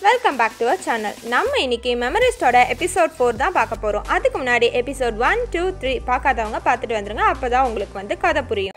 welcome back to our channel நம்ம இன்னைக்கு மெமரிஸ்டோட episode four தான் பார்க்க போகிறோம் அதுக்கு முன்னாடி எபிசோட் ஒன் டூ த்ரீ பார்க்காதவங்க பார்த்துட்டு வந்துருங்க அப்போ தான் உங்களுக்கு வந்து கதை புரியும்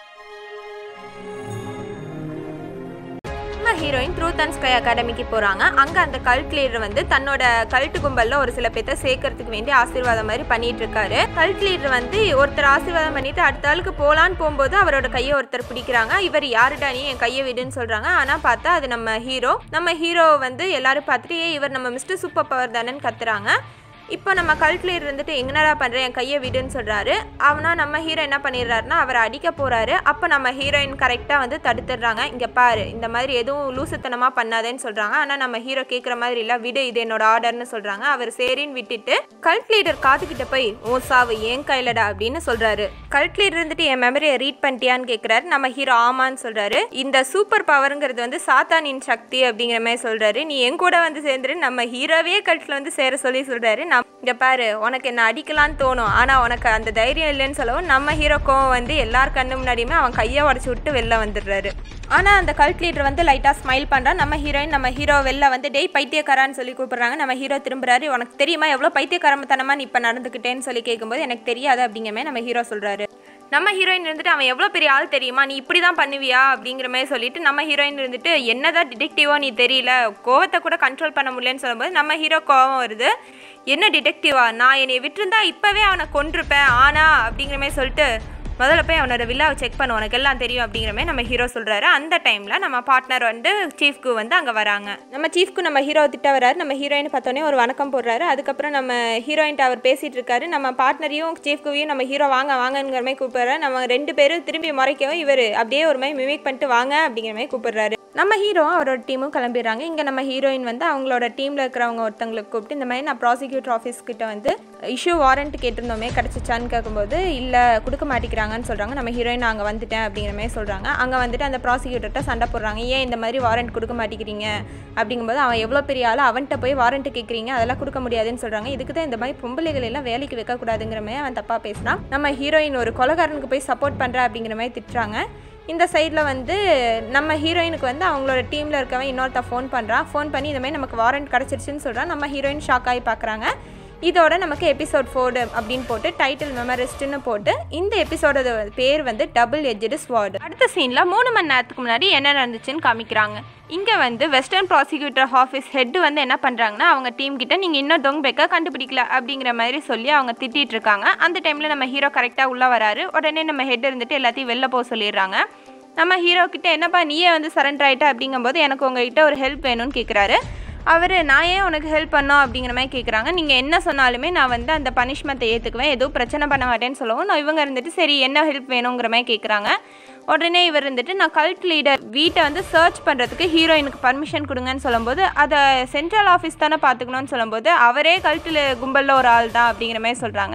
நம்ம ஹீரோயின் ட்ரூத் அண்ட் ஸ்கை அகாடமிக்கு போகிறாங்க அங்கே அந்த கல்ட் லீடர் வந்து தன்னோட கல்ட்டு கும்பலில் ஒரு சில பேர்த்த சேர்க்கறதுக்கு வேண்டி ஆசீர்வாதம் மாதிரி பண்ணிட்டு இருக்காரு கல்ட் லீடர் வந்து ஒருத்தர் ஆசீர்வாதம் பண்ணிட்டு அடுத்த ஆளுக்கு போகலான்னு போகும்போது அவரோட கையை ஒருத்தர் பிடிக்கிறாங்க இவர் யாருடா நீ என் கையை விடுன்னு சொல்கிறாங்க ஆனால் பார்த்தா அது நம்ம ஹீரோ நம்ம ஹீரோ வந்து எல்லாரும் பார்த்துட்டு ஏய் இவர் நம்ம மிஸ்டர் சூப்பர் பவர் தானேன்னு கத்துறாங்க இப்போ நம்ம கல்ட்ல இருந்துட்டு எங்கனடா பண்ணுறேன் என் கையை விடுன்னு சொல்கிறாரு அவனா நம்ம ஹீரோ என்ன பண்ணிடுறாருன்னா அவரை அடிக்க போகிறாரு அப்போ நம்ம ஹீரோயின் கரெக்டாக வந்து தடுத்துடுறாங்க இங்கே பாரு இந்த மாதிரி எதுவும் லூசுத்தனமாக பண்ணாதேன்னு சொல்கிறாங்க ஆனால் நம்ம ஹீரோ கேட்குற மாதிரி இல்லை விடு இது என்னோட ஆர்டர்னு சொல்கிறாங்க அவர் சரின்னு விட்டுட்டு கல்ட் லீடர் காத்துக்கிட்ட போய் ஓ சாவு ஏன் கையிலடா அப்படின்னு சொல்கிறாரு கல்ட் லீடர் இருந்துட்டு என் மெமரியை ரீட் பண்ணிட்டியான்னு கேட்குறாரு நம்ம ஹீரோ ஆமான்னு சொல்கிறாரு இந்த சூப்பர் பவருங்கிறது வந்து சாத்தானின் சக்தி அப்படிங்கிற மாதிரி சொல்கிறாரு நீ என் கூட வந்து சேர்ந்துரு நம்ம ஹீரோவே கல்ட்டில் வந்து சேர சொல்லி சொல்கிறாரு நான் இங்கே பாரு உனக்கு என்ன அடிக்கலான்னு தோணும் ஆனால் உனக்கு அந்த தைரியம் இல்லைன்னு சொல்லவும் நம்ம ஹீரோ கோவம் வந்து எல்லார் கண்ணு முன்னாடியுமே அவன் கையை உடச்சி விட்டு வெளில வந்துடுறாரு ஆனால் அந்த கல்ட் லீடர் வந்து லைட்டாக ஸ்மைல் பண்ணுறான் நம்ம ஹீரோயின் நம்ம ஹீரோ வெளில வந்து டேய் பைத்தியக்காரான்னு சொல்லி கூப்பிடுறாங்க நம்ம ஹீரோ திரும்புறாரு உனக்கு தெரியுமா எவ்வளோ பைத்தியக்காரத்தனமா நீ இப்போ நடந்துக்கிட்டேன்னு சொல்லி கேட்கும்போது எனக்கு தெரியாது அப்படிங்கிற மாதிரி நம்ம ஹீரோ சொல்கிறாரு நம்ம ஹீரோயின் இருந்துட்டு அவன் எவ்வளோ பெரிய ஆள் தெரியுமா நீ இப்படி தான் பண்ணுவியா அப்படிங்கிற மாதிரி சொல்லிட்டு நம்ம ஹீரோயின் இருந்துட்டு என்னதான் டிடெக்டிவோ நீ தெரியல கோவத்தை கூட கண்ட்ரோல் பண்ண முடியலன்னு சொல்லும்போது நம்ம ஹீரோ கோவம் வருது என்ன டிடெக்டிவா நான் என்னை விட்டுருந்தா இப்போவே அவனை கொண்டிருப்பேன் ஆனா அப்படிங்கிற மாதிரி சொல்லிட்டு முதல்ல போய் அவனோட வில்லாவை செக் பண்ண உனக்கு எல்லாம் தெரியும் அப்படிங்கிற மாதிரி நம்ம ஹீரோ சொல்கிறாரு அந்த டைமில் நம்ம பார்ட்னர் வந்து சீஃப்க்கு வந்து அங்கே வராங்க நம்ம சீஃப்க்கு நம்ம ஹீரோ திட்ட வராரு நம்ம ஹீரோயின் பார்த்தோன்னே ஒரு வணக்கம் போடுறாரு அதுக்கப்புறம் நம்ம ஹீரோயின்ட்ட அவர் பேசிகிட்டு இருக்காரு நம்ம பார்ட்னரையும் சீஃப்குவையும் நம்ம ஹீரோ வாங்க வாங்கங்கிற மாதிரி கூப்பிடுறாரு நம்ம ரெண்டு பேரும் திரும்பி முறைக்கவும் இவர் அப்படியே ஒரு மாதிரி மிமிக் பண்ணிட்டு வாங்க அப்படிங்கிற மாதிரி கூப்பிடுறாரு நம்ம ஹீரோ அவரோட டீமும் கிளம்பிடுறாங்க இங்கே நம்ம ஹீரோயின் வந்து அவங்களோட டீமில் இருக்கிறவங்க ஒருத்தங்களுக்கு கூப்பிட்டு இந்த மாதிரி நான் ப்ராசிக்யூட்டர் ஆஃபீஸ் கிட்ட வந்து இஷ்யூ வாரண்ட் கேட்டிருந்தோமே கிடச்சிச்சான்னு கேட்கும்போது இல்லை கொடுக்க மாட்டேங்கிறாங்கன்னு சொல்கிறாங்க நம்ம ஹீரோயின் அங்கே வந்துட்டேன் அப்படிங்கிற மாதிரி சொல்கிறாங்க அங்கே வந்துட்டு அந்த ப்ராசிக்யூட்டர்கிட்ட சண்டை போடுறாங்க ஏன் இந்த மாதிரி வாரண்ட் கொடுக்க மாட்டேங்கிறீங்க அப்படிங்கும்போது அவன் எவ்வளோ பெரிய ஆள் அவன்கிட்ட போய் வாரண்ட் கேட்குறீங்க அதெல்லாம் கொடுக்க முடியாதுன்னு சொல்கிறாங்க இதுக்கு தான் இந்த மாதிரி பொம்பளைகள் எல்லாம் வேலைக்கு வைக்கக்கூடாதுங்கிற மாதிரி அவன் தப்பாக பேசுகிறான் நம்ம ஹீரோயின் ஒரு கொலகாரனுக்கு போய் சப்போர்ட் பண்ணுறா அப்படிங்கிற மாதிரி திட்டுறாங்க இந்த சைடில் வந்து நம்ம ஹீரோயினுக்கு வந்து அவங்களோட டீமில் இருக்கவன் இன்னொருத்த ஃபோன் பண்ணுறான் ஃபோன் பண்ணி இந்த மாதிரி நமக்கு வாரண்ட் கிடச்சிருச்சுன்னு சொல்கிறான் நம்ம ஹீரோயின் ஷாக் ஆகி பார்க்குறாங்க இதோட நமக்கு எபிசோட் ஃபோர்டு அப்படின்னு போட்டு டைட்டில் மெமரிஸ்ட்னு போட்டு இந்த எபிசோடோட பேர் வந்து டபுள் எஜ்டு ஸ்வார்டு அடுத்த சீனில் மூணு மணி நேரத்துக்கு முன்னாடி என்ன நடந்துச்சுன்னு காமிக்கிறாங்க இங்கே வந்து வெஸ்டர்ன் ப்ராசிக்யூட்டர் ஆஃபீஸ் ஹெட் வந்து என்ன பண்ணுறாங்கன்னா அவங்க டீம் கிட்ட நீங்கள் இன்னும் தொங் பெக்க கண்டுபிடிக்கல அப்படிங்கிற மாதிரி சொல்லி அவங்க திட்டிட்டு இருக்காங்க அந்த டைமில் நம்ம ஹீரோ கரெக்டாக உள்ளே வராரு உடனே நம்ம ஹெட் இருந்துட்டு எல்லாத்தையும் வெளில போக சொல்லிடுறாங்க நம்ம ஹீரோ கிட்ட என்னப்பா நீயே வந்து சரண்டர் ஆகிட்ட அப்படிங்கும்போது எனக்கு உங்ககிட்ட ஒரு ஹெல்ப் வேணும்னு கேட்குறாரு அவர் நான் ஏன் உனக்கு ஹெல்ப் பண்ணோம் அப்படிங்கிற மாதிரி கேட்குறாங்க நீங்கள் என்ன சொன்னாலுமே நான் வந்து அந்த பனிஷ்மெண்ட்டை ஏற்றுக்குவேன் எதுவும் பிரச்சனை பண்ண மாட்டேன்னு சொல்லவும் நான் இவங்க இருந்துட்டு சரி என்ன ஹெல்ப் வேணுங்கிற மாதிரி கேட்குறாங்க உடனே இவர் இருந்துட்டு நான் கல்ட் லீடர் வீட்டை வந்து சர்ச் பண்ணுறதுக்கு ஹீரோயினுக்கு பர்மிஷன் கொடுங்கன்னு சொல்லும்போது அதை சென்ட்ரல் ஆஃபீஸ் தானே பார்த்துக்கணும்னு சொல்லும்போது அவரே கல்ட்டில் கும்பலில் ஒரு ஆள் தான் அப்படிங்கிற மாதிரி சொல்கிறாங்க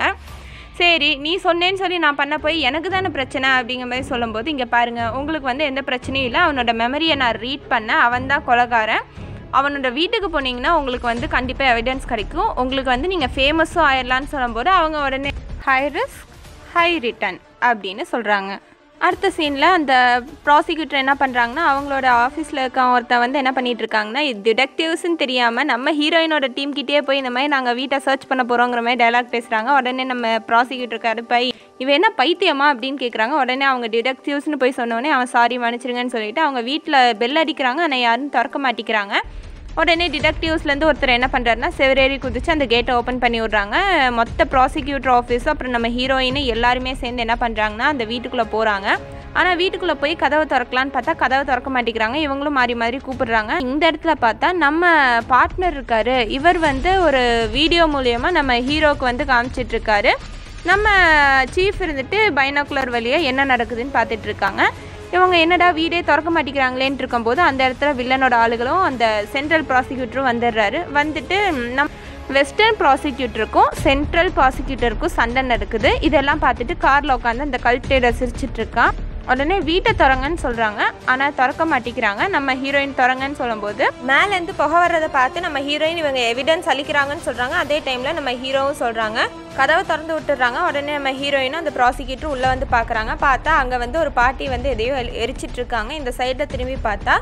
சரி நீ சொன்னேன்னு சொல்லி நான் பண்ண போய் எனக்கு தானே பிரச்சனை அப்படிங்கிற மாதிரி சொல்லும்போது இங்கே பாருங்கள் உங்களுக்கு வந்து எந்த பிரச்சனையும் இல்லை அவனோட மெமரியை நான் ரீட் பண்ணேன் அவன் தான் கொலகாரன் அவனோட வீட்டுக்கு போனீங்கன்னா உங்களுக்கு வந்து கண்டிப்பாக எவிடன்ஸ் கிடைக்கும் உங்களுக்கு வந்து நீங்கள் ஃபேமஸும் ஆயிடலான்னு சொல்லும்போது அவங்க உடனே ஹை ரிஸ்க் ஹை ரிட்டர்ன் அப்படின்னு சொல்கிறாங்க அடுத்த சீனில் அந்த ப்ராசிக்யூட்டர் என்ன பண்ணுறாங்கன்னா அவங்களோட ஆஃபீஸில் இருக்க ஒருத்தன் வந்து என்ன பண்ணிட்டு இருக்காங்கன்னா இது டிடெக்டிவ்ஸ்னு தெரியாமல் நம்ம ஹீரோயினோட டீம் கிட்டே போய் இந்த மாதிரி நாங்கள் வீட்டை சர்ச் பண்ண போகிறோங்கிற மாதிரி டைலாக் பேசுகிறாங்க உடனே நம்ம ப்ராசிக்யூட்டர் கருப்பாய் இவன் என்ன பைத்தியமா அப்படின்னு கேட்குறாங்க உடனே அவங்க டிடெக்டிவ்ஸ்னு போய் சொன்னோடனே அவன் சாரி மன்னிச்சிருங்கன்னு சொல்லிட்டு அவங்க வீட்டில் பெல் அடிக்கிறாங்க ஆனால் யாரும் திறக்க மாட்டேங்கிறாங்க உடனே டிடெக்டிவ்ஸ்லேருந்து ஒருத்தர் என்ன பண்ணுறாருன்னா செவரேறி குதிச்சு அந்த கேட்டை ஓப்பன் பண்ணி விட்றாங்க மொத்த ப்ராசிக்யூட்டர் ஆஃபீஸும் அப்புறம் நம்ம ஹீரோயின் எல்லாருமே சேர்ந்து என்ன பண்ணுறாங்கன்னா அந்த வீட்டுக்குள்ளே போகிறாங்க ஆனால் வீட்டுக்குள்ளே போய் கதவை திறக்கலான்னு பார்த்தா கதவை திறக்க மாட்டேங்கிறாங்க இவங்களும் மாறி மாறி கூப்பிடுறாங்க இந்த இடத்துல பார்த்தா நம்ம பார்ட்னர் இருக்காரு இவர் வந்து ஒரு வீடியோ மூலயமா நம்ம ஹீரோக்கு வந்து காமிச்சிட்டு இருக்காரு நம்ம சீஃப் இருந்துட்டு பைனாக்குலர் வழியாக என்ன நடக்குதுன்னு பார்த்துட்டு இருக்காங்க இவங்க என்னடா வீடே திறக்க மாட்டேங்கிறாங்களேன்ட்டு இருக்கும்போது அந்த இடத்துல வில்லனோட ஆளுகளும் அந்த சென்ட்ரல் ப்ராசிக்யூட்டரும் வந்துடுறாரு வந்துட்டு நம் வெஸ்டர்ன் ப்ராசிக்யூட்டருக்கும் சென்ட்ரல் ப்ராசிக்யூட்டருக்கும் சண்டை நடக்குது இதெல்லாம் பார்த்துட்டு காரில் உட்காந்து அந்த கல்ட்டை ரசிச்சுட்டு இருக்கான் உடனே வீட்டை திறங்கன்னு சொல்கிறாங்க ஆனால் திறக்க மாட்டேங்கிறாங்க நம்ம ஹீரோயின் திறங்கன்னு சொல்லும்போது மேலேருந்து புகை வர்றதை பார்த்து நம்ம ஹீரோயின் இவங்க எவிடன்ஸ் அளிக்கிறாங்கன்னு சொல்கிறாங்க அதே டைமில் நம்ம ஹீரோவும் சொல்கிறாங்க கதவை திறந்து விட்டுறாங்க உடனே நம்ம ஹீரோயினும் அந்த ப்ராசிக்யூட்டர் உள்ளே வந்து பார்க்குறாங்க பார்த்தா அங்கே வந்து ஒரு பாட்டி வந்து எதையோ எரி- எரிச்சிட்டு இருக்காங்க இந்த சைடில் திரும்பி பார்த்தா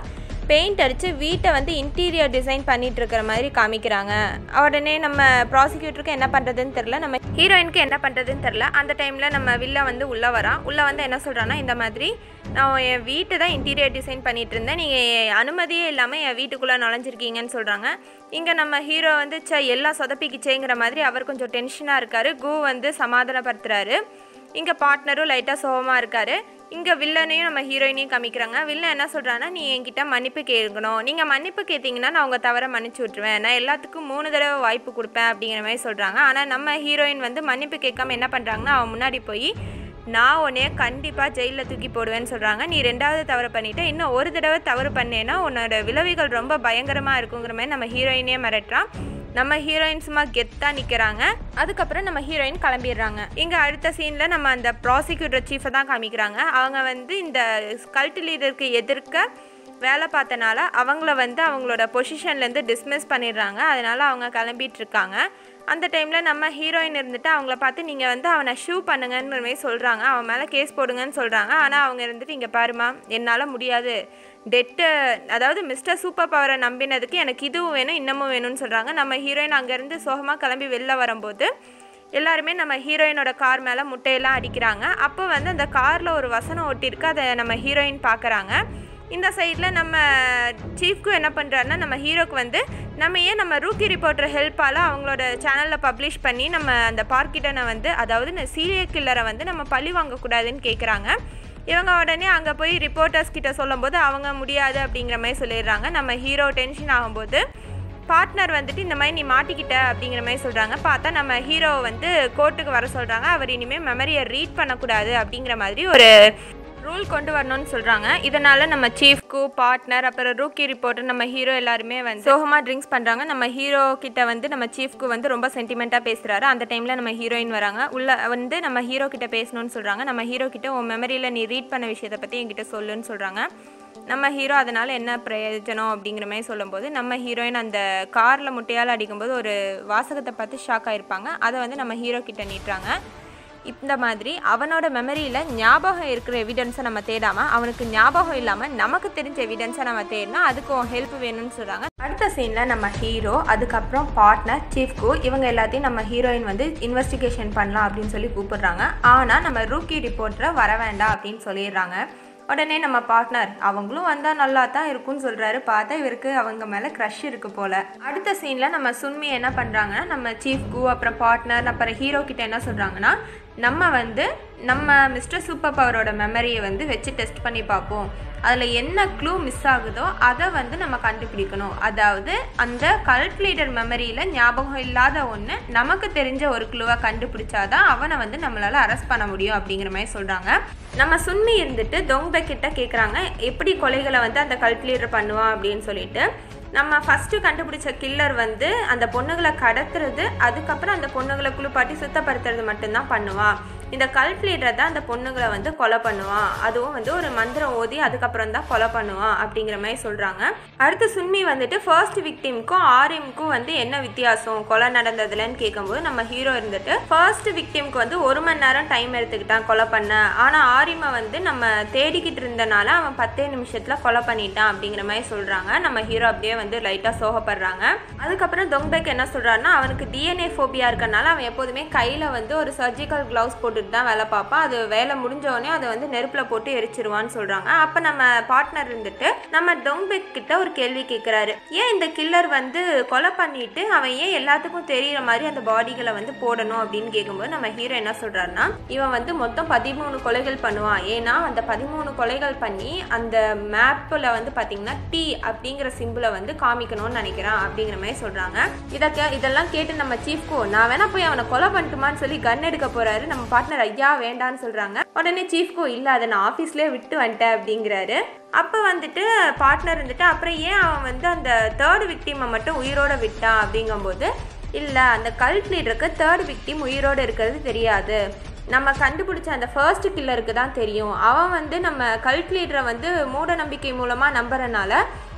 பெயிண்ட் அடித்து வீட்டை வந்து இன்டீரியர் டிசைன் பண்ணிட்டு இருக்கிற மாதிரி காமிக்கிறாங்க உடனே நம்ம ப்ராசிக்யூட்டருக்கு என்ன பண்ணுறதுன்னு தெரில நம்ம ஹீரோயினுக்கு என்ன பண்ணுறதுன்னு தெரில அந்த டைமில் நம்ம வில்ல வந்து உள்ளே வரான் உள்ளே வந்து என்ன சொல்கிறான்னா இந்த மாதிரி நான் என் வீட்டை தான் இன்டீரியர் டிசைன் பண்ணிட்டு இருந்தேன் நீங்கள் அனுமதியே இல்லாமல் என் வீட்டுக்குள்ளே நுழைஞ்சிருக்கீங்கன்னு சொல்கிறாங்க இங்கே நம்ம ஹீரோ வந்து ச எல்லாம் சொதப்பிக்கிச்சேங்கிற மாதிரி அவர் கொஞ்சம் டென்ஷனாக இருக்கார் கு வந்து சமாதானப்படுத்துறாரு இங்கே பார்ட்னரும் லைட்டாக சோகமாக இருக்கார் இங்கே வில்லனையும் நம்ம ஹீரோயினையும் காமிக்கிறாங்க வில்லன் என்ன சொல்கிறான்னா நீ என்கிட்ட மன்னிப்பு கேட்கணும் நீங்கள் மன்னிப்பு கேட்டிங்கன்னா நான் உங்கள் தவிர மன்னிச்சு விட்ருவேன் நான் எல்லாத்துக்கும் மூணு தடவை வாய்ப்பு கொடுப்பேன் அப்படிங்கிற மாதிரி சொல்கிறாங்க ஆனால் நம்ம ஹீரோயின் வந்து மன்னிப்பு கேட்காம என்ன பண்ணுறாங்கன்னா அவன் முன்னாடி போய் நான் உன்னைய கண்டிப்பாக ஜெயிலில் தூக்கி போடுவேன்னு சொல்கிறாங்க நீ ரெண்டாவது தவறு பண்ணிவிட்டு இன்னும் ஒரு தடவை தவறு பண்ணேன்னா உன்னோட விளைவுகள் ரொம்ப பயங்கரமாக இருக்குங்கிற மாதிரி நம்ம ஹீரோயினே மிரட்டுறான் நம்ம ஹீரோயின் சும்மா கெத்தாக நிற்கிறாங்க அதுக்கப்புறம் நம்ம ஹீரோயின் கிளம்பிடுறாங்க இங்கே அடுத்த சீனில் நம்ம அந்த ப்ராசிக்யூட்டர் சீஃபை தான் காமிக்கிறாங்க அவங்க வந்து இந்த கல்ட் லீடருக்கு எதிர்க்க வேலை பார்த்தனால அவங்கள வந்து அவங்களோட பொசிஷன்லேருந்து டிஸ்மிஸ் பண்ணிடுறாங்க அதனால் அவங்க கிளம்பிட்டு இருக்காங்க அந்த டைமில் நம்ம ஹீரோயின் இருந்துட்டு அவங்கள பார்த்து நீங்கள் வந்து அவனை ஷூ பண்ணுங்கன்ற மாதிரி சொல்கிறாங்க அவன் மேலே கேஸ் போடுங்கன்னு சொல்கிறாங்க ஆனால் அவங்க இருந்துட்டு இங்கே பாருமா என்னால் முடியாது டெட்டு அதாவது மிஸ்டர் சூப்பர் பவரை நம்பினதுக்கு எனக்கு இதுவும் வேணும் இன்னமும் வேணும்னு சொல்கிறாங்க நம்ம ஹீரோயின் அங்கேருந்து சோகமாக கிளம்பி வெளில வரும்போது எல்லாருமே நம்ம ஹீரோயினோட கார் மேலே முட்டையெல்லாம் அடிக்கிறாங்க அப்போ வந்து அந்த காரில் ஒரு வசனம் ஒட்டியிருக்கு அதை நம்ம ஹீரோயின் பார்க்குறாங்க இந்த சைடில் நம்ம சீஃப்க்கும் என்ன பண்ணுறாருன்னா நம்ம ஹீரோக்கு வந்து நம்ம ஏன் நம்ம ரூக்கி ரிப்போர்ட்டர் ஹெல்ப்பால் அவங்களோட சேனலில் பப்ளிஷ் பண்ணி நம்ம அந்த பார்க்கிட்டனை வந்து அதாவது இந்த சீரியல் கில்லரை வந்து நம்ம பழி வாங்கக்கூடாதுன்னு கேட்குறாங்க இவங்க உடனே அங்கே போய் ரிப்போர்ட்டர்ஸ் கிட்ட சொல்லும்போது அவங்க முடியாது அப்படிங்கிற மாதிரி சொல்லிடுறாங்க நம்ம ஹீரோ டென்ஷன் ஆகும்போது பார்ட்னர் வந்துட்டு இந்த மாதிரி நீ மாட்டிக்கிட்ட அப்படிங்கிற மாதிரி சொல்கிறாங்க பார்த்தா நம்ம ஹீரோவை வந்து கோர்ட்டுக்கு வர சொல்கிறாங்க அவர் இனிமேல் மெமரியை ரீட் பண்ணக்கூடாது அப்படிங்கிற மாதிரி ஒரு ரூல் கொண்டு வரணும்னு சொல்கிறாங்க இதனால் நம்ம சீஃப்க்கு பார்ட்னர் அப்புறம் ரூக்கி ரிப்போர்ட்டர் நம்ம ஹீரோ எல்லாருமே வந்து சோகமாக ட்ரிங்க்ஸ் பண்ணுறாங்க நம்ம ஹீரோ கிட்ட வந்து நம்ம சீஃப்க்கு வந்து ரொம்ப சென்டிமெண்ட்டாக பேசுகிறாரு அந்த டைமில் நம்ம ஹீரோயின் வராங்க உள்ள வந்து நம்ம ஹீரோ கிட்ட பேசணும்னு சொல்கிறாங்க நம்ம ஹீரோ கிட்ட உன் மெமரியில் நீ ரீட் பண்ண விஷயத்தை பற்றி என்கிட்ட சொல்லுன்னு சொல்கிறாங்க நம்ம ஹீரோ அதனால் என்ன பிரயோஜனம் அப்படிங்கிற மாதிரி சொல்லும்போது நம்ம ஹீரோயின் அந்த காரில் முட்டையால் அடிக்கும்போது ஒரு வாசகத்தை பார்த்து ஷாக் ஆகிருப்பாங்க அதை வந்து நம்ம ஹீரோ கிட்ட நீட்டுறாங்க இந்த மாதிரி அவனோட மெமரியில் ஞாபகம் இருக்கிற எவிடன்ஸை நம்ம தேடாமல் அவனுக்கு ஞாபகம் இல்லாமல் நமக்கு தெரிஞ்ச எவிடன்ஸை நம்ம தேடினா அதுக்கும் ஹெல்ப் வேணும்னு சொல்கிறாங்க அடுத்த சீனில் நம்ம ஹீரோ அதுக்கப்புறம் பார்ட்னர் சீஃப்கு இவங்க எல்லாத்தையும் நம்ம ஹீரோயின் வந்து இன்வெஸ்டிகேஷன் பண்ணலாம் அப்படின்னு சொல்லி கூப்பிடுறாங்க ஆனால் நம்ம ரூக்கி ரிப்போர்ட்டரை வர வேண்டாம் அப்படின்னு சொல்லிடுறாங்க உடனே நம்ம பார்ட்னர் அவங்களும் வந்தால் நல்லா தான் இருக்கும்னு சொல்கிறாரு பார்த்தா இவருக்கு அவங்க மேலே க்ரஷ் இருக்கு போல் அடுத்த சீனில் நம்ம சுன்மி என்ன பண்ணுறாங்கன்னா நம்ம சீஃப் கு அப்புறம் பார்ட்னர் அப்புறம் ஹீரோ கிட்ட என்ன சொல்கிறாங்கன்னா நம்ம வந்து நம்ம மிஸ்டர் சூப்பர் பவரோட மெமரியை வந்து வச்சு டெஸ்ட் பண்ணி பார்ப்போம் அதில் என்ன க்ளூ மிஸ் ஆகுதோ அதை வந்து நம்ம கண்டுபிடிக்கணும் அதாவது அந்த கல்ட் லீடர் மெமரியில் ஞாபகம் இல்லாத ஒன்று நமக்கு தெரிஞ்ச ஒரு க்ளூவை கண்டுபிடிச்சாதான் அவனை வந்து நம்மளால் அரெஸ்ட் பண்ண முடியும் அப்படிங்கிற மாதிரி சொல்கிறாங்க நம்ம சுன்மி இருந்துட்டு தொங்பை கிட்ட கேட்குறாங்க எப்படி கொலைகளை வந்து அந்த கல்ட் லீடர் பண்ணுவான் அப்படின்னு சொல்லிட்டு நம்ம ஃபஸ்ட்டு கண்டுபிடிச்ச கில்லர் வந்து அந்த பொண்ணுகளை கடத்துறது அதுக்கப்புறம் அந்த பொண்ணுகளை குளிப்பாட்டி சுத்தப்படுத்துறது மட்டும்தான் பண்ணுவான் இந்த கல்ட் லீடர் தான் அந்த பொண்ணுங்களை வந்து கொலை பண்ணுவான் அதுவும் வந்து ஒரு மந்திரம் ஓதி அதுக்கப்புறம் தான் கொலை பண்ணுவான் அப்படிங்கிற மாதிரி சொல்கிறாங்க அடுத்து சுன்மி வந்துட்டு ஃபர்ஸ்ட் விக்டிம்க்கும் ஆரியம்க்கும் வந்து என்ன வித்தியாசம் கொலை நடந்ததுலன்னு கேட்கும்போது நம்ம ஹீரோ இருந்துட்டு ஃபர்ஸ்ட் விக்டிம்க்கு வந்து ஒரு மணி நேரம் டைம் எடுத்துக்கிட்டான் கொலை பண்ண ஆனால் ஆரிமை வந்து நம்ம தேடிக்கிட்டு இருந்தனால அவன் பத்தே நிமிஷத்தில் கொலை பண்ணிட்டான் அப்படிங்கிற மாதிரி சொல்கிறாங்க நம்ம ஹீரோ அப்படியே வந்து லைட்டாக சோகப்படுறாங்க அதுக்கப்புறம் தொங்பேக் என்ன சொல்கிறாருன்னா அவனுக்கு டிஎன்ஏ ஃபோபியா இருக்கனால அவன் எப்போதுமே கையில் வந்து ஒரு சர்ஜிக்கல் க்ளவுஸ் போட்டுட்டு தான் வேலை பார்ப்பான் அது வேலை முடிஞ்ச உடனே அதை வந்து நெருப்பில் போட்டு எரிச்சிருவான்னு சொல்கிறாங்க அப்போ நம்ம பார்ட்னர் இருந்துட்டு நம்ம டொங்பெக் கிட்ட ஒரு கேள்வி கேட்குறாரு ஏன் இந்த கில்லர் வந்து கொலை பண்ணிட்டு அவன் ஏன் எல்லாத்துக்கும் தெரியிற மாதிரி அந்த பாடிகளை வந்து போடணும் அப்படின்னு கேட்கும்போது நம்ம ஹீரோ என்ன சொல்கிறாருன்னா இவன் வந்து மொத்தம் பதிமூணு கொலைகள் பண்ணுவான் ஏன்னா அந்த பதிமூணு கொலைகள் பண்ணி அந்த மேப்பில் வந்து பார்த்தீங்கன்னா டி அப்படிங்கிற சிம்பிளை வந்து காமிக்கணும்னு நினைக்கிறான் அப்படிங்கிற மாதிரி சொல்கிறாங்க இதை கே இதெல்லாம் கேட்டு நம்ம சீஃப்கோ நான் வேணா போய் அவனை கொலை பண்ணட்டுமான்னு சொல்லி கன் எடுக்க போறாரு நம்ம பார்ட்னர் ஐயா வேண்டான்னு சொல்கிறாங்க உடனே சீஃப்கோ இல்லை அதை நான் ஆஃபீஸ்லேயே விட்டு வந்துட்டேன் அப்படிங்கிறாரு அப்போ வந்துட்டு பார்ட்னர் இருந்துட்டு அப்புறம் ஏன் அவன் வந்து அந்த தேர்ட் விக்டிமை மட்டும் உயிரோட விட்டான் அப்படிங்கும்போது இல்லை அந்த கல்ட் லீடருக்கு தேர்ட் விக்டிம் உயிரோடு இருக்கிறது தெரியாது நம்ம கண்டுபிடிச்ச அந்த ஃபர்ஸ்ட் கில்லருக்கு தான் தெரியும் அவன் வந்து நம்ம கல்ட் லீடரை வந்து மூட நம்பிக்கை மூலமாக நம்புறனால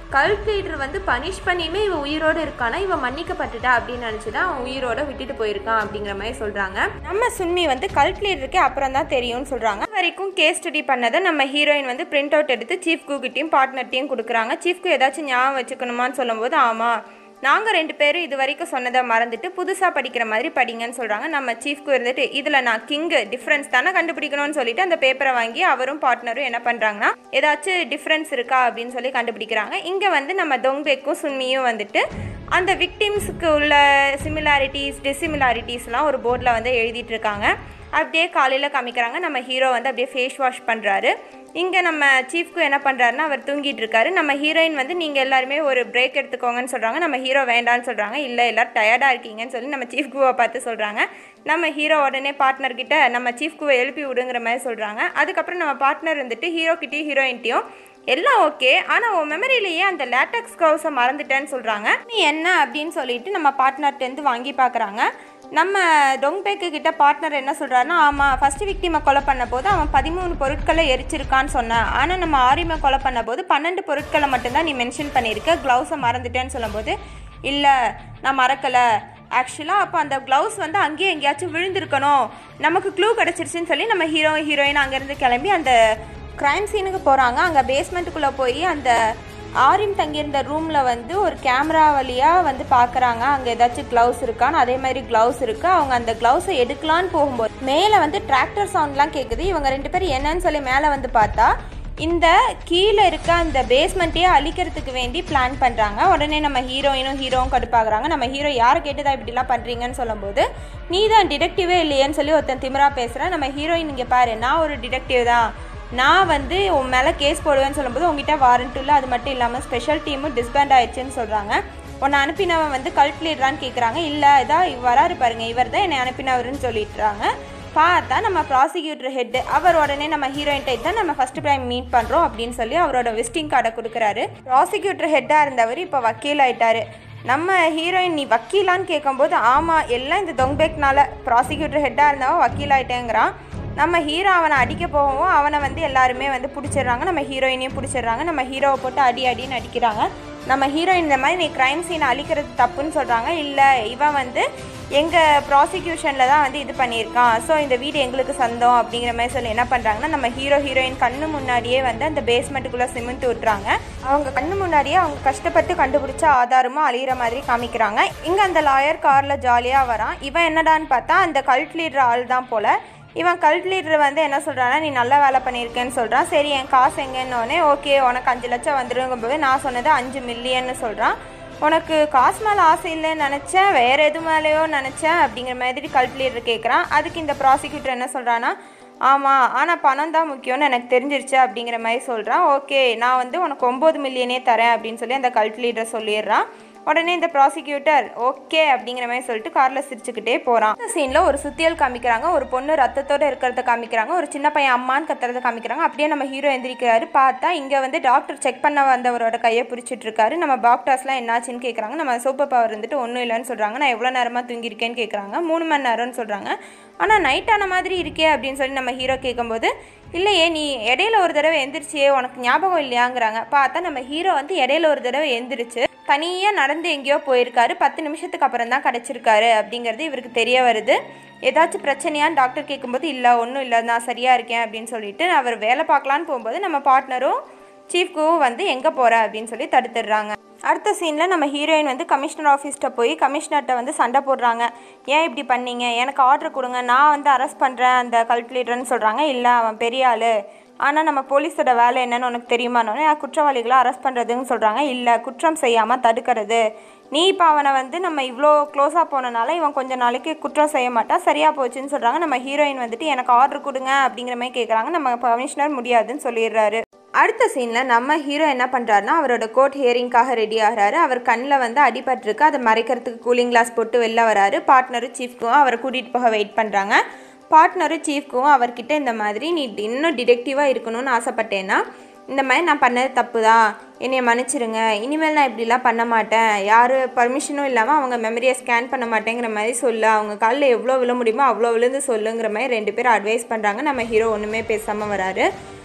கல்ட் லீடர் வந்து பனிஷ் பண்ணியுமே இவன் உயிரோடு இருக்கானா இவன் மன்னிக்கப்பட்டுட்டா அப்படின்னு நினச்சி தான் அவன் உயிரோட விட்டுட்டு போயிருக்கான் அப்படிங்கிற மாதிரி சொல்கிறாங்க நம்ம சுன்மி வந்து கல்ட் லீடருக்கு அப்புறம் தான் தெரியும்னு சொல்கிறாங்க வரைக்கும் கேஸ் ஸ்டடி பண்ணதை நம்ம ஹீரோயின் வந்து பிரிண்ட் அவுட் எடுத்து சீஃப் குக்கிட்டையும் பார்ட்னர்ட்டையும் கொடுக்குறாங்க சீஃப்க்கு ஏதாச்சும் ஞாபகம் வச்சுக்கணுமான்னு சொல்லும்போது ஆமாம் நாங்கள் ரெண்டு பேரும் இது வரைக்கும் சொன்னதை மறந்துட்டு புதுசாக படிக்கிற மாதிரி படிங்கன்னு சொல்கிறாங்க நம்ம சீஃப்க்கு இருந்துட்டு இதில் நான் கிங்கு டிஃப்ரென்ஸ் தானே கண்டுபிடிக்கணும்னு சொல்லிட்டு அந்த பேப்பரை வாங்கி அவரும் பார்ட்னரும் என்ன பண்ணுறாங்கன்னா ஏதாச்சும் டிஃப்ரென்ஸ் இருக்கா அப்படின்னு சொல்லி கண்டுபிடிக்கிறாங்க இங்கே வந்து நம்ம தொங்பேக்கும் சுன்மியும் வந்துட்டு அந்த விக்டிம்ஸுக்கு உள்ள சிமிலாரிட்டிஸ் டிசிமிலாரிட்டிஸ்லாம் ஒரு போர்டில் வந்து எழுதிட்டு இருக்காங்க அப்படியே காலையில் காமிக்கிறாங்க நம்ம ஹீரோ வந்து அப்படியே ஃபேஸ் வாஷ் பண்ணுறாரு இங்கே நம்ம சீஃப்க்கு என்ன பண்ணுறாருன்னா அவர் தூங்கிட்டு இருக்காரு நம்ம ஹீரோயின் வந்து நீங்கள் எல்லாருமே ஒரு பிரேக் எடுத்துக்கோங்கன்னு சொல்கிறாங்க நம்ம ஹீரோ வேண்டான்னு சொல்கிறாங்க இல்லை எல்லோரும் டயர்டாக இருக்கீங்கன்னு சொல்லி நம்ம சீஃப் குவை பார்த்து சொல்கிறாங்க நம்ம ஹீரோ உடனே பார்ட்னர் கிட்ட நம்ம சீஃப் குவை எழுப்பி விடுங்கிற மாதிரி சொல்கிறாங்க அதுக்கப்புறம் நம்ம பார்ட்னர் வந்துட்டு ஹீரோ கிட்டேயும் ஹீரோயின்ட்டையும் எல்லாம் ஓகே ஆனால் உன் மெமரியிலேயே அந்த லேட்டக்ஸ் கவுஸை மறந்துட்டேன்னு சொல்கிறாங்க நீ என்ன அப்படின்னு சொல்லிட்டு நம்ம பார்ட்னர்ட்டேருந்து வாங்கி பார்க்குறாங்க நம்ம டொங்பேக்கு கிட்ட பார்ட்னர் என்ன சொல்கிறாருன்னா ஆமாம் ஃபஸ்ட்டு விக்டிமை கொலை பண்ண போது அவன் பதிமூணு பொருட்களை எரிச்சிருக்கான்னு சொன்னான் ஆனால் நம்ம ஆரிமை கொலை பண்ண போது பன்னெண்டு பொருட்களை மட்டும்தான் நீ மென்ஷன் பண்ணியிருக்க க்ளவுஸை மறந்துட்டேன்னு சொல்லும்போது இல்லை நான் மறக்கலை ஆக்சுவலாக அப்போ அந்த க்ளவுஸ் வந்து அங்கேயே எங்கேயாச்சும் விழுந்திருக்கணும் நமக்கு க்ளூ கிடச்சிருச்சுன்னு சொல்லி நம்ம ஹீரோ ஹீரோயின் அங்கேருந்து கிளம்பி அந்த க்ரைம் சீனுக்கு போகிறாங்க அங்கே பேஸ்மெண்ட்டுக்குள்ளே போய் அந்த ஆரிம் தங்கியிருந்த ரூமில் வந்து ஒரு கேமரா வழியாக வந்து பார்க்குறாங்க அங்கே ஏதாச்சும் க்ளவுஸ் இருக்கான்னு அதே மாதிரி க்ளவுஸ் இருக்குது அவங்க அந்த க்ளவுஸை எடுக்கலான்னு போகும்போது மேலே வந்து டிராக்டர் சவுண்ட்லாம் கேட்குது இவங்க ரெண்டு பேரும் என்னன்னு சொல்லி மேலே வந்து பார்த்தா இந்த கீழே இருக்க அந்த பேஸ்மெண்ட்டையே அழிக்கிறதுக்கு வேண்டி பிளான் பண்ணுறாங்க உடனே நம்ம ஹீரோயினும் ஹீரோவும் கடுப்பாகிறாங்க நம்ம ஹீரோ யாரை கேட்டுதான் இப்படிலாம் பண்ணுறீங்கன்னு சொல்லும்போது நீ தான் டிடெக்டிவே இல்லையேன்னு சொல்லி ஒருத்தன் திமிரா பேசுகிறேன் நம்ம ஹீரோயின் இங்கே பாரு நான் ஒரு டிடெக்டிவ் தான் நான் வந்து உன் மேலே கேஸ் போடுவேன்னு சொல்லும்போது உங்ககிட்ட வாரண்ட் இல்லை அது மட்டும் இல்லாமல் ஸ்பெஷல் டீமும் டிஸ்பேண்ட் ஆயிடுச்சுன்னு சொல்கிறாங்க உன்னை அனுப்பினவன் வந்து கல்ட் லீடரான்னு கேட்குறாங்க இல்லை இதான் வராரு பாருங்க இவர் தான் என்னை அனுப்பினவருன்னு சொல்லிட்டுறாங்க பார்த்தா நம்ம ப்ராசிக்யூட்டர் ஹெட் அவர் உடனே நம்ம ஹீரோயின்ட்டை தான் நம்ம ஃபர்ஸ்ட் டைம் மீட் பண்ணுறோம் அப்படின்னு சொல்லி அவரோட விசிட்டிங் கார்டை கொடுக்குறாரு ப்ராசிக்யூட்டர் ஹெட்டாக இருந்தவர் இப்போ வக்கீல் ஆயிட்டாரு நம்ம ஹீரோயின் நீ வக்கீலான்னு கேட்கும்போது ஆமாம் எல்லாம் இந்த தொங்பேக்னால ப்ராசிக்யூட்டர் ஹெட்டாக இருந்தவன் வக்கீல் ஆயிட்டேங்கிறான் நம்ம ஹீரோ அவனை அடிக்க போகவும் அவனை வந்து எல்லாருமே வந்து பிடிச்சிடுறாங்க நம்ம ஹீரோயினையும் பிடிச்சிடுறாங்க நம்ம ஹீரோவை போட்டு அடி அடின்னு அடிக்கிறாங்க நம்ம ஹீரோயின் இந்த மாதிரி நீ க்ரைம் சீனை அழிக்கிறது தப்புன்னு சொல்கிறாங்க இல்லை இவன் வந்து எங்கள் ப்ராசிக்யூஷனில் தான் வந்து இது பண்ணியிருக்கான் ஸோ இந்த வீடு எங்களுக்கு சொந்தம் அப்படிங்கிற மாதிரி சொல்லி என்ன பண்ணுறாங்கன்னா நம்ம ஹீரோ ஹீரோயின் கண்ணு முன்னாடியே வந்து அந்த பேஸ்மெண்ட்டுக்குள்ளே சிமெண்ட் விட்டுறாங்க அவங்க கண்ணு முன்னாடியே அவங்க கஷ்டப்பட்டு கண்டுபிடிச்ச ஆதாரமும் அழியிற மாதிரி காமிக்கிறாங்க இங்கே அந்த லாயர் காரில் ஜாலியாக வரான் இவன் என்னடான்னு பார்த்தா அந்த கல்ட் லீடர் ஆள் தான் போல் இவன் கல்ட் லீடர் வந்து என்ன சொல்கிறான்னா நீ நல்ல வேலை பண்ணியிருக்கேன்னு சொல்கிறான் சரி என் காசு எங்கன்னொடனே ஓகே உனக்கு அஞ்சு லட்சம் வந்துருங்கும்போது நான் சொன்னது அஞ்சு மில்லியன்னு சொல்கிறான் உனக்கு காசு மேலே ஆசை இல்லைன்னு நினச்சேன் வேறு எது மேலேயோ நினச்சேன் அப்படிங்கிற மாதிரி கல்ட் லீடர் கேட்குறான் அதுக்கு இந்த ப்ராசிக்யூட்டர் என்ன சொல்கிறான்னா ஆமாம் ஆனால் பணம் தான் முக்கியம்னு எனக்கு தெரிஞ்சிருச்சு அப்படிங்கிற மாதிரி சொல்கிறான் ஓகே நான் வந்து உனக்கு ஒம்பது மில்லியனே தரேன் அப்படின்னு சொல்லி அந்த கல்ட் லீடர் சொல்லிடுறான் உடனே இந்த ப்ராசிக்யூட்டர் ஓகே அப்படிங்கிற மாதிரி சொல்லிட்டு காரில் சிரிச்சுக்கிட்டே போகிறான் இந்த சீனில் ஒரு சுத்தியல் காமிக்கிறாங்க ஒரு பொண்ணு ரத்தத்தோடு இருக்கிறத காமிக்கிறாங்க ஒரு சின்ன பையன் அம்மான்னு கத்துறத காமிக்கிறாங்க அப்படியே நம்ம ஹீரோ எந்திரிக்கிறாரு பார்த்தா இங்கே வந்து டாக்டர் செக் பண்ண வந்தவரோட கையை பிடிச்சிட்டு இருக்காரு நம்ம டாக்டர்ஸ்லாம் என்னாச்சுன்னு கேட்குறாங்க நம்ம சூப்பர் பவர் இருந்துட்டு ஒன்றும் இல்லைன்னு சொல்கிறாங்க நான் எவ்வளோ நேரமாக தூங்கியிருக்கேன்னு கேட்குறாங்க மூணு மணி நேரம்னு சொல்கிறாங்க ஆனால் நைட் ஆன மாதிரி இருக்கே அப்படின்னு சொல்லி நம்ம ஹீரோ கேட்கும்போது இல்லையே நீ இடையில ஒரு தடவை எந்திரிச்சியே உனக்கு ஞாபகம் இல்லையாங்கிறாங்க பார்த்தா நம்ம ஹீரோ வந்து இடையில ஒரு தடவை எந்திரிச்சு தனியாக நடந்து எங்கேயோ போயிருக்காரு பத்து நிமிஷத்துக்கு அப்புறம் தான் கிடச்சிருக்காரு அப்படிங்கிறது இவருக்கு தெரிய வருது ஏதாச்சும் பிரச்சனையான்னு டாக்டர் கேட்கும்போது இல்லை ஒன்றும் இல்லை நான் சரியாக இருக்கேன் அப்படின்னு சொல்லிட்டு அவர் வேலை பார்க்கலான்னு போகும்போது நம்ம பார்ட்னரும் சீஃப்க்கும் வந்து எங்கே போகிற அப்படின்னு சொல்லி தடுத்துடுறாங்க அடுத்த சீனில் நம்ம ஹீரோயின் வந்து கமிஷனர் ஆஃபீஸ்கிட்ட போய் கமிஷனர்கிட்ட வந்து சண்டை போடுறாங்க ஏன் இப்படி பண்ணீங்க எனக்கு ஆர்டர் கொடுங்க நான் வந்து அரெஸ்ட் பண்ணுறேன் அந்த கல்குலேட்டர்னு சொல்கிறாங்க இல்லை அவன் பெரிய ஆள் ஆனால் நம்ம போலீஸோட வேலை என்னன்னு உனக்கு தெரியுமானோடனே குற்றவாளிகளை அரெஸ்ட் பண்ணுறதுன்னு சொல்கிறாங்க இல்லை குற்றம் செய்யாமல் தடுக்கிறது நீ இப்போ அவனை வந்து நம்ம இவ்வளோ க்ளோஸாக போனனால இவன் கொஞ்ச நாளைக்கு குற்றம் செய்ய மாட்டான் சரியாக போச்சுன்னு சொல்கிறாங்க நம்ம ஹீரோயின் வந்துட்டு எனக்கு ஆர்டர் கொடுங்க அப்படிங்கிற மாதிரி கேட்குறாங்க நம்ம கமிஷனர் முடியாதுன்னு சொல்லிடுறாரு அடுத்த சீனில் நம்ம ஹீரோ என்ன பண்ணுறாருனா அவரோட கோர்ட் ஹியரிங்காக ரெடி ஆகிறாரு அவர் கண்ணில் வந்து அடிபட்டிருக்கு அதை மறைக்கிறதுக்கு கூலிங் கிளாஸ் போட்டு வெளில வராரு பார்ட்னரும் சீஃப்க்கும் அவரை கூட்டிகிட்டு போக வெயிட் பண்ணுறாங்க பார்ட்னரும் சீஃப்க்கும் அவர்கிட்ட இந்த மாதிரி நீ இன்னும் டிடெக்டிவாக இருக்கணும்னு ஆசைப்பட்டேன்னா இந்த மாதிரி நான் பண்ணது தப்பு தான் என்னைய மன்னிச்சிருங்க இனிமேல் நான் இப்படிலாம் பண்ண மாட்டேன் யார் பர்மிஷனும் இல்லாமல் அவங்க மெமரியை ஸ்கேன் பண்ண மாட்டேங்கிற மாதிரி சொல்லு அவங்க காலில் எவ்வளோ விழ முடியுமோ அவ்வளோ விழுந்து சொல்லுங்கிற மாதிரி ரெண்டு பேரும் அட்வைஸ் பண்ணுறாங்க நம்ம ஹீரோ ஒன்றுமே பேசாமல் வராரு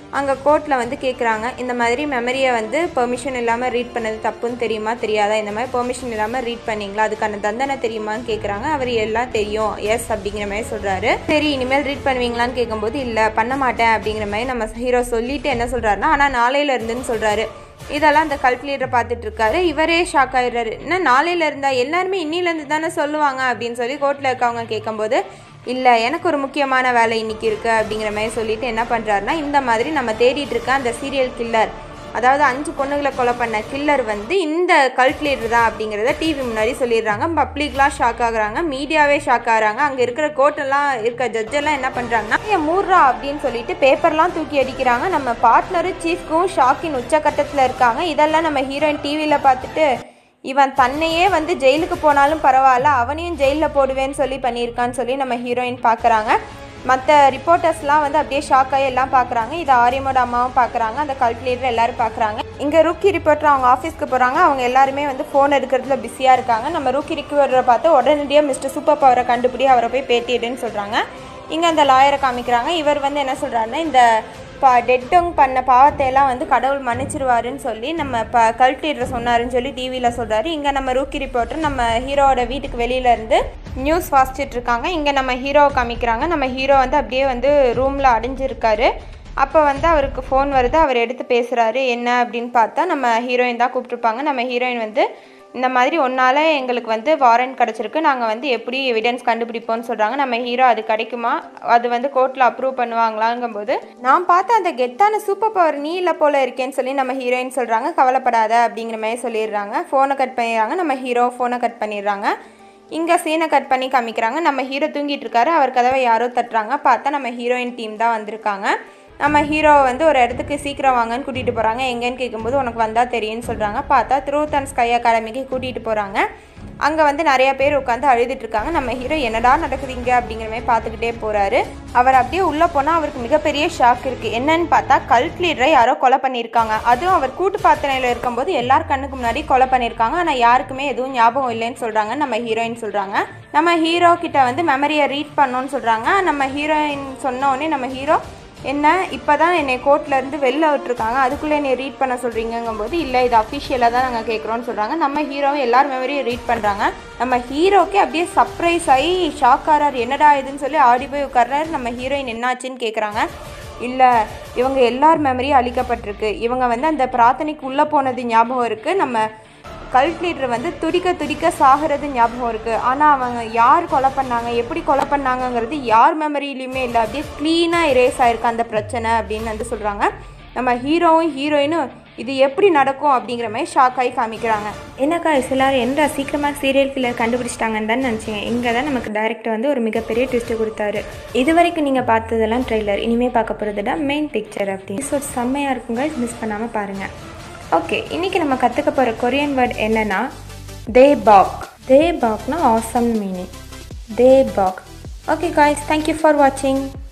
அங்கே கோர்ட்டில் வந்து கேட்குறாங்க இந்த மாதிரி மெமரியை வந்து பெர்மிஷன் இல்லாமல் ரீட் பண்ணது தப்புன்னு தெரியுமா தெரியாதா இந்த மாதிரி பெர்மிஷன் இல்லாமல் ரீட் பண்ணீங்களா அதுக்கான தண்டனை தெரியுமான்னு கேட்குறாங்க அவர் எல்லாம் தெரியும் எஸ் அப்படிங்கிற மாதிரி சொல்கிறாரு சரி இனிமேல் ரீட் பண்ணுவீங்களான்னு கேட்கும்போது இல்லை பண்ண மாட்டேன் அப்படிங்கிற மாதிரி நம்ம ஹீரோ சொல்லிட்டு என்ன சொல்கிறாருன்னா ஆனால் நாளையில இருந்துன்னு சொல்கிறாரு இதெல்லாம் அந்த கல்குலேட்டரை பார்த்துட்டு இருக்காரு இவரே ஷாக் ஆயிடுறாரு என்ன நாளையில இருந்தா எல்லாருமே இன்னிலேருந்து தானே சொல்லுவாங்க அப்படின்னு சொல்லி கோர்ட்டில் இருக்கவங்க கேட்கும்போது இல்லை எனக்கு ஒரு முக்கியமான வேலை இன்னைக்கு இருக்குது அப்படிங்கிற மாதிரி சொல்லிட்டு என்ன பண்ணுறாருன்னா இந்த மாதிரி நம்ம தேடிட்டு இருக்க அந்த சீரியல் கில்லர் அதாவது அஞ்சு பொண்ணுகளை கொலை பண்ண கில்லர் வந்து இந்த கல்குலேட்டர் தான் அப்படிங்கிறத டிவி முன்னாடி சொல்லிடுறாங்க பப்ளிக்லாம் ஷாக் ஆகுறாங்க மீடியாவே ஷாக் ஆகுறாங்க அங்கே இருக்கிற கோர்ட்டெல்லாம் இருக்க ஜட்ஜெல்லாம் என்ன பண்ணுறாங்கன்னா ஏன் மூர்ரா அப்படின்னு சொல்லிட்டு பேப்பர்லாம் தூக்கி அடிக்கிறாங்க நம்ம பார்ட்னரும் சீஃப்க்கும் ஷாக்கின் உச்சக்கட்டத்தில் இருக்காங்க இதெல்லாம் நம்ம ஹீரோயின் டிவியில் பார்த்துட்டு இவன் தன்னையே வந்து ஜெயிலுக்கு போனாலும் பரவாயில்ல அவனையும் ஜெயிலில் போடுவேன்னு சொல்லி பண்ணியிருக்கான்னு சொல்லி நம்ம ஹீரோயின் பார்க்குறாங்க மற்ற ரிப்போர்ட்டர்ஸ்லாம் வந்து அப்படியே ஷாக் ஆகி எல்லாம் பார்க்குறாங்க இது ஆரியமோட அம்மாவும் பார்க்குறாங்க அந்த கல்குலேட்டர் எல்லாரும் பார்க்குறாங்க இங்கே ரூக்கி ரிப்போர்ட்டர் அவங்க ஆஃபீஸ்க்கு போகிறாங்க அவங்க எல்லாருமே வந்து ஃபோன் எடுக்கிறதுல பிஸியாக இருக்காங்க நம்ம ரூக்கி ரிப்போர்ட்டரை பார்த்து உடனடியாக மிஸ்டர் சூப்பர் பவரை கண்டுபிடி அவரை போய் பேட்டிடுன்னு சொல்கிறாங்க இங்கே அந்த லாயரை காமிக்கிறாங்க இவர் வந்து என்ன சொல்கிறாருன்னா இந்த பா டெட்டோங் பண்ண பாவத்தை எல்லாம் வந்து கடவுள் மன்னிச்சிருவாருன்னு சொல்லி நம்ம ப கல்டீட்டர் சொன்னாருன்னு சொல்லி டிவியில் சொல்கிறாரு இங்கே நம்ம ரூக்கி ரிப்போர்ட்டர் நம்ம ஹீரோவோட வீட்டுக்கு வெளியில இருந்து நியூஸ் வாசிச்சுட்டு இருக்காங்க இங்கே நம்ம ஹீரோவை காமிக்கிறாங்க நம்ம ஹீரோ வந்து அப்படியே வந்து ரூமில் அடைஞ்சிருக்காரு அப்போ வந்து அவருக்கு ஃபோன் வருது அவர் எடுத்து பேசுகிறாரு என்ன அப்படின்னு பார்த்தா நம்ம ஹீரோயின் தான் கூப்பிட்ருப்பாங்க நம்ம ஹீரோயின் வந்து இந்த மாதிரி ஒன்றால் எங்களுக்கு வந்து வாரண்ட் கிடச்சிருக்கு நாங்கள் வந்து எப்படி எவிடன்ஸ் கண்டுபிடிப்போம்னு சொல்கிறாங்க நம்ம ஹீரோ அது கிடைக்குமா அது வந்து கோர்ட்டில் அப்ரூவ் பண்ணுவாங்களாங்கும்போது நான் பார்த்த அந்த கெத்தான சூப்பர் பவர் நீ இல்லை போல இருக்கேன்னு சொல்லி நம்ம ஹீரோயின் சொல்கிறாங்க கவலைப்படாத அப்படிங்கிற மாதிரி சொல்லிடுறாங்க ஃபோனை கட் பண்ணிடுறாங்க நம்ம ஹீரோ ஃபோனை கட் பண்ணிடுறாங்க இங்கே சீனை கட் பண்ணி காமிக்கிறாங்க நம்ம ஹீரோ தூங்கிட்டு இருக்காரு அவர் கதவை யாரோ தட்டுறாங்க பார்த்தா நம்ம ஹீரோயின் டீம் தான் வந்திருக்காங்க நம்ம ஹீரோவை வந்து ஒரு இடத்துக்கு சீக்கிரம் வாங்கன்னு கூட்டிகிட்டு போகிறாங்க எங்கேன்னு கேட்கும்போது உனக்கு வந்தால் தெரியும்னு சொல்கிறாங்க பார்த்தா த்ரூத் அண்ட் ஸ்கை அகாடமிக்கு கூட்டிகிட்டு போகிறாங்க அங்கே வந்து நிறைய பேர் உட்காந்து அழுதுட்டு இருக்காங்க நம்ம ஹீரோ என்னடா நடக்குது இங்கே அப்படிங்கிற மாதிரி பார்த்துக்கிட்டே போகிறாரு அவர் அப்படியே உள்ளே போனால் அவருக்கு மிகப்பெரிய ஷாக் இருக்குது என்னன்னு பார்த்தா கல்ட் லீடரை யாரோ கொலை பண்ணியிருக்காங்க அதுவும் அவர் கூட்டு பாத்திரையில் இருக்கும்போது எல்லார் கண்ணுக்கு முன்னாடி கொலை பண்ணியிருக்காங்க ஆனால் யாருக்குமே எதுவும் ஞாபகம் இல்லைன்னு சொல்கிறாங்க நம்ம ஹீரோயின் சொல்கிறாங்க நம்ம ஹீரோ கிட்ட வந்து மெமரியை ரீட் பண்ணோன்னு சொல்கிறாங்க நம்ம ஹீரோயின் சொன்ன உடனே நம்ம ஹீரோ என்ன இப்போ தான் என்னை கோர்ட்லேருந்து வெளில விட்டுருக்காங்க அதுக்குள்ளே என்னை ரீட் பண்ண சொல்கிறீங்கங்கும்போது இல்லை இது அஃபிஷியலாக தான் நாங்கள் கேட்குறோன்னு சொல்கிறாங்க நம்ம ஹீரோவும் எல்லார் மெமரியும் ரீட் பண்ணுறாங்க நம்ம ஹீரோக்கே அப்படியே சர்ப்ரைஸ் ஆகி ஷாக் ஆறார் என்னடா இதுன்னு சொல்லி ஆடி போய் உட்கார்றாரு நம்ம ஹீரோயின் என்னாச்சுன்னு கேட்குறாங்க இல்லை இவங்க எல்லார் மெமரியும் அழிக்கப்பட்டிருக்கு இவங்க வந்து அந்த பிரார்த்தனைக்கு உள்ளே போனது ஞாபகம் இருக்குது நம்ம கல்ட் லீடர் வந்து துடிக்க துடிக்க சாகிறது ஞாபகம் இருக்குது ஆனால் அவங்க யார் கொலை பண்ணாங்க எப்படி கொலை பண்ணாங்கங்கிறது யார் மெமரியிலையுமே இல்லை அப்படியே க்ளீனாக இரேஸ் ஆயிருக்கு அந்த பிரச்சனை அப்படின்னு வந்து சொல்கிறாங்க நம்ம ஹீரோவும் ஹீரோயினும் இது எப்படி நடக்கும் அப்படிங்கிற மாதிரி ஷாக் ஆகி காமிக்கிறாங்க என்னக்கா எல்லாரும் என்ன சீக்கிரமாக சீரியல் கில்லர் கண்டுபிடிச்சிட்டாங்கன்னு தான் நினச்சிங்க இங்கே தான் நமக்கு டைரக்டர் வந்து ஒரு மிகப்பெரிய ட்விஸ்ட்டு கொடுத்தாரு இது வரைக்கும் நீங்கள் பார்த்ததெல்லாம் ட்ரெய்லர் இனிமேல் பார்க்க போகிறதுடா மெயின் பிக்சர் அப்படி ஸோ செம்மையாக இருக்குங்க மிஸ் பண்ணாமல் பாருங்கள் ஓகே இன்றைக்கி நம்ம கற்றுக்க போகிற கொரியன் வேர்ட் என்னென்னா தே பாக் தே பாக்னா ஆசம் மீனிங் தே பாக் ஓகே காய்ஸ் தேங்க்யூ ஃபார் வாட்சிங்